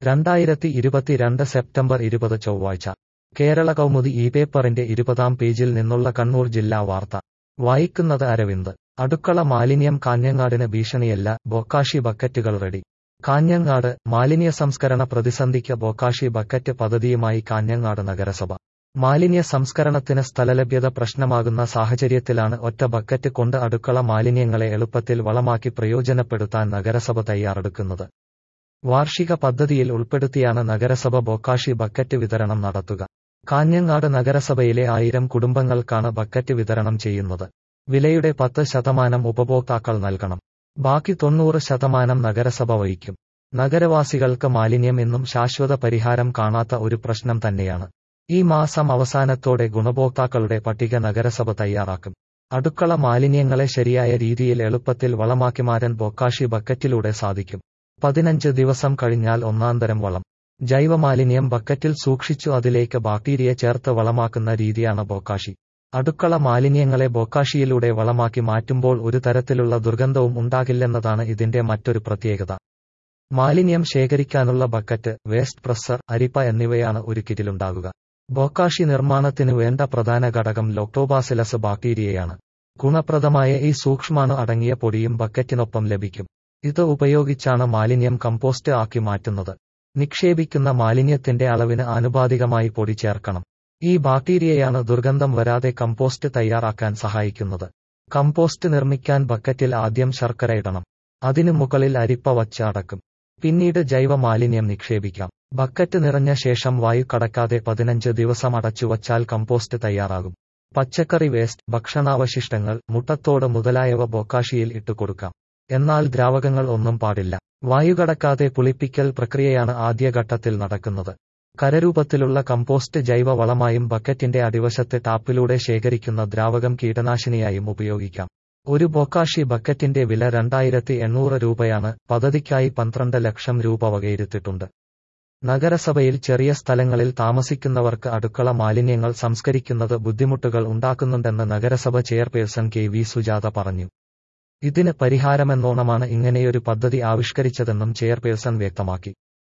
രണ്ടായിരത്തി ഇരുപത്തിരണ്ട് സെപ്റ്റംബർ ഇരുപത് ചൊവ്വാഴ്ച കേരള കൗമുദി ഈ പേപ്പറിന്റെ ഇരുപതാം പേജിൽ നിന്നുള്ള കണ്ണൂർ ജില്ലാ വാർത്ത വായിക്കുന്നത് അരവിന്ദ് അടുക്കള മാലിന്യം കാഞ്ഞങ്ങാടിന് ഭീഷണിയല്ല ബൊക്കാഷി ബക്കറ്റുകൾ റെഡി കാഞ്ഞങ്ങാട് മാലിന്യ സംസ്കരണ പ്രതിസന്ധിക്ക് ബൊക്കാഷി ബക്കറ്റ് പദ്ധതിയുമായി കാഞ്ഞങ്ങാട് നഗരസഭ മാലിന്യ സംസ്കരണത്തിന് സ്ഥലലഭ്യത പ്രശ്നമാകുന്ന സാഹചര്യത്തിലാണ് ഒറ്റ ബക്കറ്റ് കൊണ്ട് അടുക്കള മാലിന്യങ്ങളെ എളുപ്പത്തിൽ വളമാക്കി പ്രയോജനപ്പെടുത്താൻ നഗരസഭ തയ്യാറെടുക്കുന്നത് വാർഷിക പദ്ധതിയിൽ ഉൾപ്പെടുത്തിയാണ് നഗരസഭ ബൊക്കാഷി ബക്കറ്റ് വിതരണം നടത്തുക കാഞ്ഞങ്ങാട് നഗരസഭയിലെ ആയിരം കുടുംബങ്ങൾക്കാണ് ബക്കറ്റ് വിതരണം ചെയ്യുന്നത് വിലയുടെ പത്ത് ശതമാനം ഉപഭോക്താക്കൾ നൽകണം ബാക്കി തൊണ്ണൂറ് ശതമാനം നഗരസഭ വഹിക്കും നഗരവാസികൾക്ക് മാലിന്യം എന്നും ശാശ്വത പരിഹാരം കാണാത്ത ഒരു പ്രശ്നം തന്നെയാണ് ഈ മാസം അവസാനത്തോടെ ഗുണഭോക്താക്കളുടെ പട്ടിക നഗരസഭ തയ്യാറാക്കും അടുക്കള മാലിന്യങ്ങളെ ശരിയായ രീതിയിൽ എളുപ്പത്തിൽ വളമാക്കി മാറ്റാൻ ബൊക്കാഷി ബക്കറ്റിലൂടെ സാധിക്കും പതിനഞ്ച് ദിവസം കഴിഞ്ഞാൽ ഒന്നാന്തരം വളം ജൈവമാലിന്യം ബക്കറ്റിൽ സൂക്ഷിച്ചു അതിലേക്ക് ബാക്ടീരിയ ചേർത്ത് വളമാക്കുന്ന രീതിയാണ് ബൊക്കാഷി അടുക്കള മാലിന്യങ്ങളെ ബൊക്കാഷിയിലൂടെ വളമാക്കി മാറ്റുമ്പോൾ ഒരു തരത്തിലുള്ള ദുർഗന്ധവും ഉണ്ടാകില്ലെന്നതാണ് ഇതിന്റെ മറ്റൊരു പ്രത്യേകത മാലിന്യം ശേഖരിക്കാനുള്ള ബക്കറ്റ് വേസ്റ്റ് പ്രസ്സർ അരിപ്പ എന്നിവയാണ് ഒരു കിറ്റിലുണ്ടാകുക ബൊക്കാഷി നിർമ്മാണത്തിന് വേണ്ട പ്രധാന ഘടകം ലോക്ടോബാസിലസ് ബാക്ടീരിയയാണ് ഗുണപ്രദമായ ഈ സൂക്ഷ്മാണു അടങ്ങിയ പൊടിയും ബക്കറ്റിനൊപ്പം ലഭിക്കും ഇത് ഉപയോഗിച്ചാണ് മാലിന്യം കമ്പോസ്റ്റ് ആക്കി മാറ്റുന്നത് നിക്ഷേപിക്കുന്ന മാലിന്യത്തിന്റെ അളവിന് ആനുപാതികമായി പൊടി ചേർക്കണം ഈ ബാക്ടീരിയയാണ് ദുർഗന്ധം വരാതെ കമ്പോസ്റ്റ് തയ്യാറാക്കാൻ സഹായിക്കുന്നത് കമ്പോസ്റ്റ് നിർമ്മിക്കാൻ ബക്കറ്റിൽ ആദ്യം ശർക്കര ഇടണം അതിനു മുകളിൽ അരിപ്പ വച്ച് അടക്കും പിന്നീട് ജൈവ മാലിന്യം നിക്ഷേപിക്കാം ബക്കറ്റ് നിറഞ്ഞ ശേഷം വായു കടക്കാതെ പതിനഞ്ച് ദിവസം അടച്ചുവച്ചാൽ കമ്പോസ്റ്റ് തയ്യാറാകും പച്ചക്കറി വേസ്റ്റ് ഭക്ഷണാവശിഷ്ടങ്ങൾ മുട്ടത്തോട് മുതലായവ ബൊക്കാഷിയിൽ ഇട്ടുകൊടുക്കാം എന്നാൽ ദ്രാവകങ്ങൾ ഒന്നും പാടില്ല വായു കടക്കാതെ പുളിപ്പിക്കൽ പ്രക്രിയയാണ് ആദ്യഘട്ടത്തിൽ നടക്കുന്നത് കരരൂപത്തിലുള്ള കമ്പോസ്റ്റ് ജൈവ വളമായും ബക്കറ്റിന്റെ അടിവശത്ത് ടാപ്പിലൂടെ ശേഖരിക്കുന്ന ദ്രാവകം കീടനാശിനിയായും ഉപയോഗിക്കാം ഒരു ബൊക്കാഷി ബക്കറ്റിന്റെ വില രണ്ടായിരത്തി എണ്ണൂറ് രൂപയാണ് പദ്ധതിക്കായി പന്ത്രണ്ട് ലക്ഷം രൂപ വകയിരുത്തിയിട്ടുണ്ട് നഗരസഭയിൽ ചെറിയ സ്ഥലങ്ങളിൽ താമസിക്കുന്നവർക്ക് അടുക്കള മാലിന്യങ്ങൾ സംസ്കരിക്കുന്നത് ബുദ്ധിമുട്ടുകൾ ഉണ്ടാക്കുന്നുണ്ടെന്ന് നഗരസഭ ചെയർപേഴ്സൺ കെ വി സുജാത പറഞ്ഞു ഇതിന് പരിഹാരമെന്നോണമാണ് ഇങ്ങനെയൊരു പദ്ധതി ആവിഷ്കരിച്ചതെന്നും ചെയർപേഴ്സൺ വ്യക്തമാക്കി